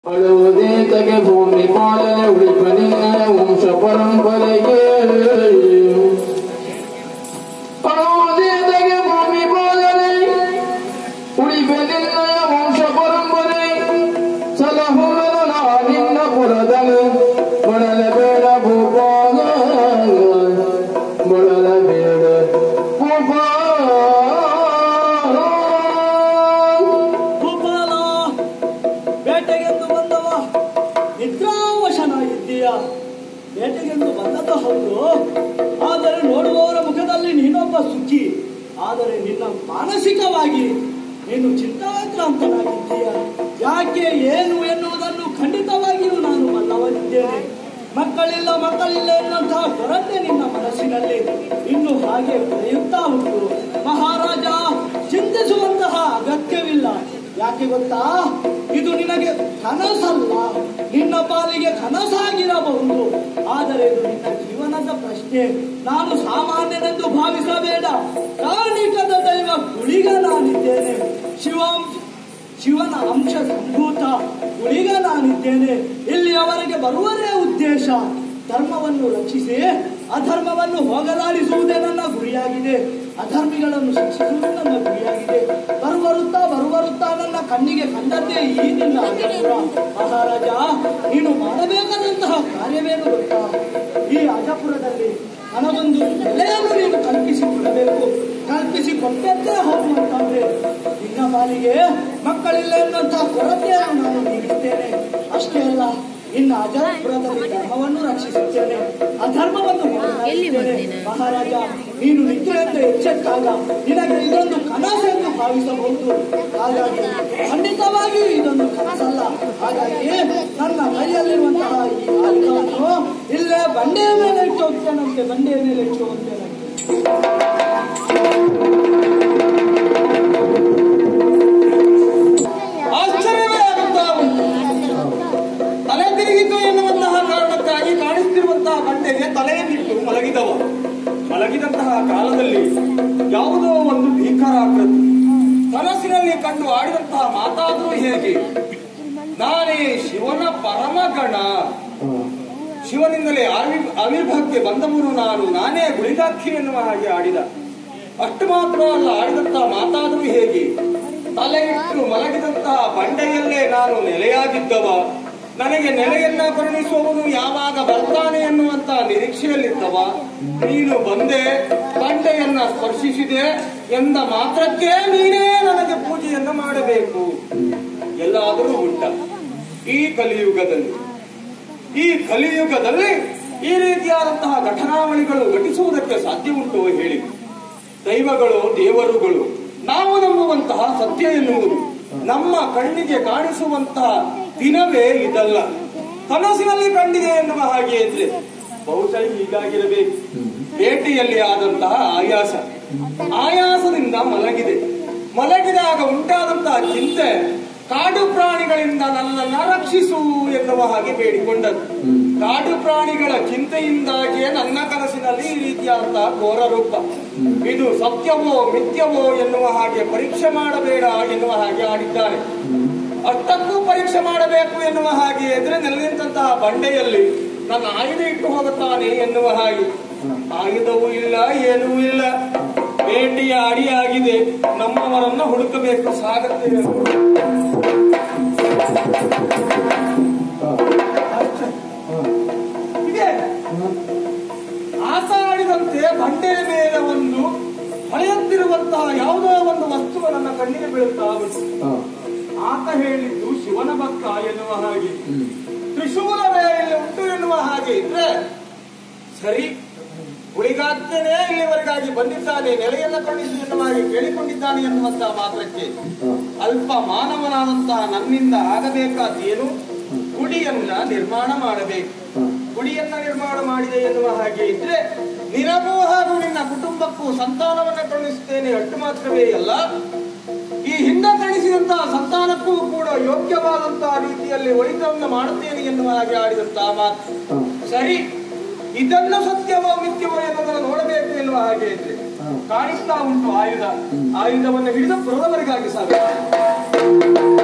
ಅಳುವುದೇತಗೆ ಭೂಮಿ ಪಾಲನೆ ಉಳಿಪನಿನ್ನಯ ವಂಶ ಪರಂಪರೆಗೆ ಅಳುವುದೇತಗೆ ಭೂಮಿ ಪಾಲನೆ ಉಳಿಪನಿನ್ನಯ ವಂಶ ಪರಂಪರೆ ಸಲಹುವೆನು ನಾ ನಿನ್ನ ಪುರದಲ್ಲಿ ಮೊಳಲಬೇಡ ಭೂಪಾಲ ಮೊಳಲಬೇಡ ಭೂಪಾಲ ಗೋಪಾಲ ಬೇಟೆಗೆಂದು ಬಂದವ ನಿದ್ರಾವಶನಾಗಿದ್ದೀಯ ಬೇಟೆಗೆಂದು ಬಂದದ್ದು ಹೌದು ಆದರೆ ನೋಡುವವರ ಮುಖದಲ್ಲಿ ನೀನೊಬ್ಬ ಸುಖಿ ಆದರೆ ನಿನ್ನ ಮಾನಸಿಕವಾಗಿ ನೀನು ಚಿಂತಾಕ್ರಾಂತನಾಗಿದ್ದೀಯ ಯಾಕೆ ಏನು ಎನ್ನುವುದನ್ನು ಖಂಡಿತವಾಗಿಯೂ ನಾನು ಬಲ್ಲವನಿದ್ದೇನೆ ಮಕ್ಕಳಿಲ್ಲ ಮಕ್ಕಳಿಲ್ಲ ಎನ್ನುವಂತಹ ಕೊರತೆ ನಿನ್ನ ಮನಸ್ಸಿನಲ್ಲಿ ಇನ್ನು ಹಾಗೆ ಬೆಳೆಯುತ್ತಾ ಉಂಟು ಮಹಾರಾಜ ಚಿಂತಿಸುವಂತಹ ಅಗತ್ಯವಿಲ್ಲ ಯಾಕೆ ಗೊತ್ತಾ ಇದು ನಿನಗೆ ಕನಸಲ್ಲ ನಿನ್ನ ಪಾಲಿಗೆ ಕನಸಾಗಿರಬಹುದು ಆದರೆ ಇದು ನಿನ್ನ ಜೀವನದ ಪ್ರಶ್ನೆ ನಾನು ಸಾಮಾನ್ಯನೆಂದು ಭಾವಿಸಬೇಡ ಕಾಣಿಕದ ದೈವ ಗುಳಿಗ ನಾನಿದ್ದೇನೆ ಶಿವಾಂಶ ಶಿವನ ಅಂಶ ಸಂಭೂತ ಗುಳಿಗ ನಾನಿದ್ದೇನೆ ಇಲ್ಲಿಯವರೆಗೆ ಬರುವರೇ ಉದ್ದೇಶ ಧರ್ಮವನ್ನು ರಕ್ಷಿಸಿ ಅಧರ್ಮವನ್ನು ಹೋಗಲಾಡಿಸುವುದೇ ನನ್ನ ಗುರಿಯಾಗಿದೆ ಅಧರ್ಮಿಗಳನ್ನು ಶಿಕ್ಷಿಸುವುದು ನನ್ನ ಗುರಿಯಾಗಿದೆ ಬರುವರುತ್ತಾ ಬರುವರುತ್ತಾ ನನ್ನ ಕಣ್ಣಿಗೆ ಕಂಡದ್ದೇ ಈ ನಿನ್ನ ಅಜಪುರ ಮಹಾರಾಜ ನೀನು ಮಾಡಬೇಕಾದಂತಹ ಕಾರ್ಯವೇನು ಗೊತ್ತಾ ಈ ಅಜಪುರದಲ್ಲಿ ನನಗೊಂದು ನೆಲೆಯನ್ನು ನೀನು ಕಲ್ಪಿಸಿಕೊಡಬೇಕು ಕಲ್ಪಿಸಿಕೊಟ್ಟದ್ದೇ ಹೋಗುವಂತಂದ್ರೆ ನಿನ್ನ ಪಾಲಿಗೆ ಮಕ್ಕಳಿಲ್ಲ ಎನ್ನುವಂತಹ ಕೊರತೆಯನ್ನು ನಾನು ನೀಡುತ್ತೇನೆ ಅಷ್ಟೇ ಅಲ್ಲ ಇನ್ನು ಅಜಪುರದಲ್ಲಿ ಧರ್ಮವನ್ನು ರಕ್ಷಿಸುತ್ತೇನೆ ಅಧರ್ಮವನ್ನು ಎಲ್ಲಿ ಹೋಗಲಾಡಿಸುತ್ತೇನೆ. ಬಂದಿನ? ಮಹಾರಾಜ ನೀನು ನಿದ್ರೆಯಿಂದ ಎಚ್ಚೆತ್ತಾಗ ನಿನಗೆ ಇದೊಂದು ಕನಸೆಂದು ಭಾವಿಸಬಹುದು ಹಾಗಾಗಿ ಖಂಡಿತವಾಗಿಯೂ ಇದೊಂದು ಕನಸಲ್ಲ ಹಾಗಾಗಿ ನನ್ನ ಕೈಯಲ್ಲಿರುವಂತಹ ಈ ಆಯುಧವನ್ನು ಇಲ್ಲೇ ಬಂಡೆಯ ಮೇಲೆ ಇಟ್ಟು ಹೋಗ್ತೇನಂತೆ ಬಂಡೆಯ ಮೇಲೆ ಇಟ್ಟು ಹೋಗ್ತೇನಂತೆ ಆಶ್ಚರ್ಯವೇ ಆಗುತ್ತಾ ಉಂಟು ತಲೆ ತಿರುಗಿತು ಎನ್ನುವಂತಹ ಕಾರಣಕ್ಕಾಗಿ ಕಾಣಿಸ್ತಿರುವಂತಹ ಬಂಡೆಗೆ ತಲೆಯನ್ನಿಟ್ಟು ಮಲಗಿದವ ಮಲಗಿದಂತಹ ಕಾಲದಲ್ಲಿ ಯಾವುದೋ ಒಂದು ಭೀಕರಾಕೃತಿ ಕನಸಿನಲ್ಲಿ ಕಂಡು ಆಡಿದಂತಹ ಮಾತಾದರೂ ಹೇಗೆ ನಾನೇ ಶಿವನ ಪರಮಗಣ ಶಿವನಿಂದಲೇ ಆವಿ- ಆವಿರ್ಭಾವಕ್ಕೆ ಬಂದವನು ನಾನು ನಾನೇ ಗುಳಿಗಾಕ್ಷಿ ಎನ್ನುವ ಹಾಗೆ ಆಡಿದ ಅಷ್ಟು ಮಾತ್ರ ಅಲ್ಲ ಆಡಿದಂತಹ ಮಾತಾದರೂ ಹೇಗೆ ತಲೆ ಇಟ್ಟು ಮಲಗಿದಂತಹ ಬಂಡೆಯಲ್ಲೇ ನಾನು ನೆಲೆಯಾಗಿದ್ದವ ನನಗೆ ನೆಲೆಯನ್ನ ಕರುಣಿಸುವವನು ಯಾವಾಗ ಬರ್ತಾನೆ ಎನ್ನುವಂತ ನಿರೀಕ್ಷೆಯಲ್ಲಿದ್ದವ ನೀನು ಬಂದೆ ಬಂಡೆಯನ್ನ ಸ್ಪರ್ಶಿಸಿದೆ ಎಂದ ಮಾತ್ರಕ್ಕೆ ನೀನೇ ನನಗೆ ಪೂಜೆಯನ್ನ ಮಾಡಬೇಕು ಎಲ್ಲಾದರೂ ಉಂಟ ಈ ಕಲಿಯುಗದಲ್ಲಿ ಈ ಕಲಿಯುಗದಲ್ಲಿ ಈ ರೀತಿಯಾದಂತಹ ಘಟನಾವಳಿಗಳು ಘಟಿಸುವುದಕ್ಕೆ ಸಾಧ್ಯ ಉಂಟು ಹೇಳಿ ದೈವಗಳು ದೇವರುಗಳು ನಾವು ನಂಬುವಂತಹ ಸತ್ಯ ಎನ್ನುವುದು ನಮ್ಮ ಕಣ್ಣಿಗೆ ಕಾಣಿಸುವಂತಹ ದಿನವೇ ಇದಲ್ಲ ಕನಸಿನಲ್ಲಿ ಕಂಡಿದೆ ಎನ್ನುವ ಹಾಗೆ ಇದ್ರೆ ಬಹುಶಃ ಹೀಗಾಗಿರಬೇಕು ಭೇಟಿಯಲ್ಲಿ ಆದಂತಹ ಆಯಾಸ ಆಯಾಸದಿಂದ ಮಲಗಿದೆ ಮಲಗಿದಾಗ ಉಂಟಾದಂತಹ ಚಿಂತೆ ಕಾಡು ಪ್ರಾಣಿಗಳಿಂದ ನನ್ನನ್ನ ರಕ್ಷಿಸು ಎನ್ನುವ ಹಾಗೆ ಬೇಡಿಕೊಂಡದ್ದು ಕಾಡು ಪ್ರಾಣಿಗಳ ಚಿಂತೆಯಿಂದಾಗಿಯೇ ನನ್ನ ಕನಸಿನಲ್ಲಿ ಈ ರೀತಿಯಾದಂತಹ ಘೋರ ರೂಪ ಇದು ಸತ್ಯವೋ ಮಿಥ್ಯವೋ ಎನ್ನುವ ಹಾಗೆ ಪರೀಕ್ಷೆ ಮಾಡಬೇಡ ಎನ್ನುವ ಹಾಗೆ ಆಡಿದ್ದಾರೆ ಅಷ್ಟಕ್ಕೂ ಪರೀಕ್ಷೆ ಮಾಡಬೇಕು ಎನ್ನುವ ಹಾಗೆ ಎದುರೆ ನೆಲೆದಂತಹ ಬಂಡೆಯಲ್ಲಿ ನನ್ನ ಆಯುಧ ಇಟ್ಟು ಹೋಗುತ್ತಾನೆ ಎನ್ನುವ ಹಾಗೆ ಆಯುಧವೂ ಇಲ್ಲ ಏನೂ ಇಲ್ಲ ಭೇಟಿಯ ಅಡಿಯಾಗಿದೆ ನಮ್ಮವರನ್ನ ಹುಡುಕಬೇಕು ಸಾಗುತ್ತೇವೆ ಇದೆ ಆಸಾಡಿದಂತೆ ಬಂಡೆಯ ಮೇಲೆ ಒಂದು ಹೊಳೆಯುತ್ತಿರುವಂತಹ ಯಾವುದೋ ಒಂದು ವಸ್ತು ನನ್ನ ಕಣ್ಣಿಗೆ ಬೀಳುತ್ತಾ ಉಂಟು ಆತ ಹೇಳಿದ್ದು ಶಿವನ ಭಕ್ತ ಎನ್ನುವ ಹಾಗೆ ತ್ರಿಶೂಲವೇ ಇಲ್ಲಿ ಉಂಟು ಎನ್ನುವ ಹಾಗೆ ಇದ್ರೆ ಸರಿ ಉಳಿಗಾಗ್ತೇನೆ ಇಲ್ಲಿವರೆಗಾಗಿ ಬಂದಿದ್ದಾನೆ ನೆಲೆಯನ್ನ ಕರುಣಿಸಿ ಎನ್ನುವ ಹಾಗೆ ಕೇಳಿಕೊಂಡಿದ್ದಾನೆ ಎನ್ನುವಂತಹ ಮಾತ್ರಕ್ಕೆ ಅಲ್ಪ ಮಾನವನಾದಂತಹ ನನ್ನಿಂದ ಆಗಬೇಕಾದ್ದೇನು ಗುಡಿಯನ್ನ ನಿರ್ಮಾಣ ಮಾಡಬೇಕು ಗುಡಿಯನ್ನ ನಿರ್ಮಾಣ ಮಾಡಿದೆ ಎನ್ನುವ ಹಾಗೆ ಇದ್ರೆ ನಿನಗೂ ಹಾಗೂ ನಿನ್ನ ಕುಟುಂಬಕ್ಕೂ ಸಂತಾನವನ್ನ ಕರುಣಿಸುತ್ತೇನೆ ಅಟ್ಟು ಮಾತ್ರವೇ ಅಲ್ಲ ಈ ಹಿಂದೆ ಕಳಿಸಿದಂತಹ ಸಂತಾನಕ್ಕೂ ಕೂಡ ಯೋಗ್ಯವಾದಂತಹ ರೀತಿಯಲ್ಲಿ ಒಳಿತವನ್ನು ಮಾಡುತ್ತೇನೆ ಎನ್ನುವ ಹಾಗೆ ಆಡಿದಂತಹ ಮಾತು ಸರಿ ಇದನ್ನು ಸತ್ಯವೋ ಮಿಥ್ಯವೋ ಎನ್ನುವುದನ್ನು ನೋಡಬೇಕು ಎನ್ನುವ ಹಾಗೆ ಇದ್ರೆ ಕಾಣಿಸ್ತಾ ಉಂಟು ಆಯುಧ ಆಯುಧವನ್ನು ಹಿಡಿದು ಪುರದವರಿಗಾಗಿ ಸಾಗ